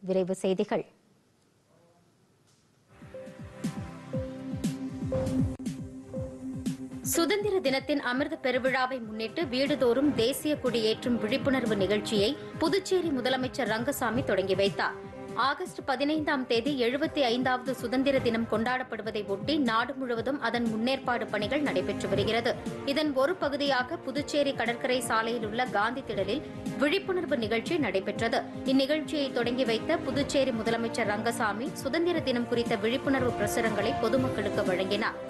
விரைவு செய்திகள் சுதந்திர தினத்தின் அமிர்த பெருவிழாவை முன்னிட்டு வீடுதோறும் தேசிய கொடியேற்றும் விழிப்புணர்வு நிகழ்ச்சியை புதுச்சேரி முதலமைச்சர் ரங்கசாமி தொடங்கி வைத்தார் ஆகஸ்ட் பதினைந்தாம் தேதி எழுபத்தி ஐந்தாவது சுதந்திர தினம் கொண்டாடப்படுவதை ஒட்டி நாடு முழுவதும் அதன் முன்னேற்பாடு பணிகள் நடைபெற்று வருகிறது இதன் ஒரு பகுதியாக புதுச்சேரி கடற்கரை சாலையில் உள்ள காந்தி திடலில் விழிப்புணர்வு நிகழ்ச்சி நடைபெற்றது இந்நிகழ்ச்சியை தொடங்கி வைத்த புதுச்சேரி முதலமைச்சர் ரங்கசாமி சுதந்திர தினம் குறித்த விழிப்புணர்வு பிரசுரங்களை பொதுமக்களுக்கு வழங்கினார்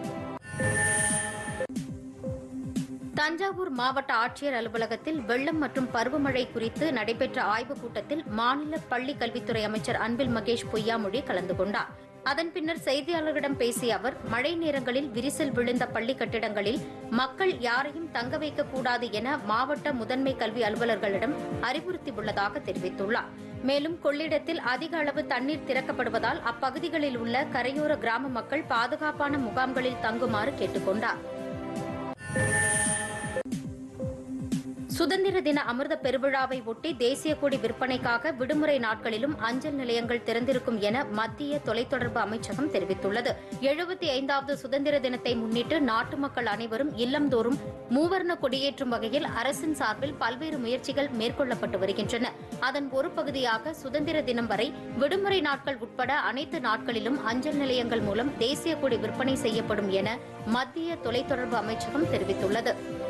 தஞ்சாவூர் மாவட்ட ஆட்சியர் அலுவலகத்தில் வெள்ளம் மற்றும் பருவமழை குறித்து நடைபெற்ற ஆய்வுக் கூட்டத்தில் மாநில பள்ளிக் கல்வித்துறை அமைச்சர் அன்பில் மகேஷ் பொய்யாமொழி கலந்து கொண்டார் அதன் பின்னர் செய்தியாளர்களிடம் பேசிய அவர் மழை நேரங்களில் விரிசல் விழுந்த பள்ளி கட்டிடங்களில் மக்கள் யாரையும் தங்க வைக்கக்கூடாது என மாவட்ட முதன்மை கல்வி அலுவலர்களிடம் அறிவுறுத்தியுள்ளதாக தெரிவித்துள்ளார் மேலும் கொள்ளிடத்தில் அதிக அளவு தண்ணீர் திறக்கப்படுவதால் அப்பகுதிகளில் உள்ள கரையோர கிராம மக்கள் பாதுகாப்பான முகாம்களில் தங்குமாறு கேட்டுக் கொண்டார் சுதந்திர தின அமிர்த பெருவிழாவை ஒட்டி தேசிய கொடி விற்பனைக்காக விடுமுறை நாட்களிலும் அஞ்சல் நிலையங்கள் திறந்திருக்கும் என மத்திய தொலைத்தொடர்பு அமைச்சகம் தெரிவித்துள்ளது எழுபத்தி ஐந்தாவது சுதந்திர தினத்தை முன்னிட்டு நாட்டு மக்கள் அனைவரும் இல்லந்தோறும் மூவர்ண கொடியேற்றும் வகையில் அரசின் சார்பில் பல்வேறு முயற்சிகள் மேற்கொள்ளப்பட்டு வருகின்றன அதன் ஒரு பகுதியாக சுதந்திர தினம் வரை விடுமுறை நாட்கள் உட்பட அனைத்து நாட்களிலும் அஞ்சல் நிலையங்கள் மூலம் தேசிய கொடி விற்பனை செய்யப்படும் என மத்திய தொலைத்தொடர்பு அமைச்சகம் தெரிவித்துள்ளது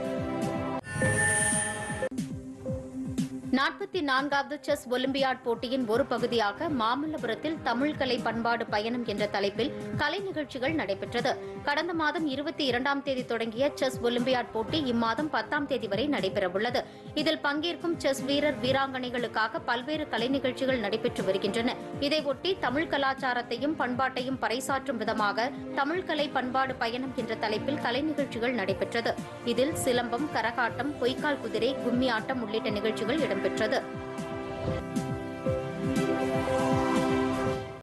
நாற்பத்தி நான்காவது செஸ் ஒலிம்பியாட் போட்டியின் ஒரு பகுதியாக மாமல்லபுரத்தில் தமிழ் கலை பண்பாடு பயணம் என்ற தலைப்பில் கலை நிகழ்ச்சிகள் நடைபெற்றது கடந்த மாதம் இருபத்தி இரண்டாம் தேதி தொடங்கிய செஸ் ஒலிம்பியாட் போட்டி இம்மாதம் பத்தாம் தேதி வரை நடைபெறவுள்ளது இதில் பங்கேற்கும் செஸ் வீரர் வீராங்கனைகளுக்காக பல்வேறு கலை நிகழ்ச்சிகள் நடைபெற்று வருகின்றன இதையொட்டி தமிழ் கலாச்சாரத்தையும் பண்பாட்டையும் பறைசாற்றும் விதமாக தமிழ் கலை பண்பாடு பயணம் என்ற தலைப்பில் கலை நிகழ்ச்சிகள் நடைபெற்றது இதில் சிலம்பம் கரகாட்டம் பொய்க்கால் குதிரை கும்மி ஆட்டம் உள்ளிட்ட நிகழ்ச்சிகள் இடம்பெற்றது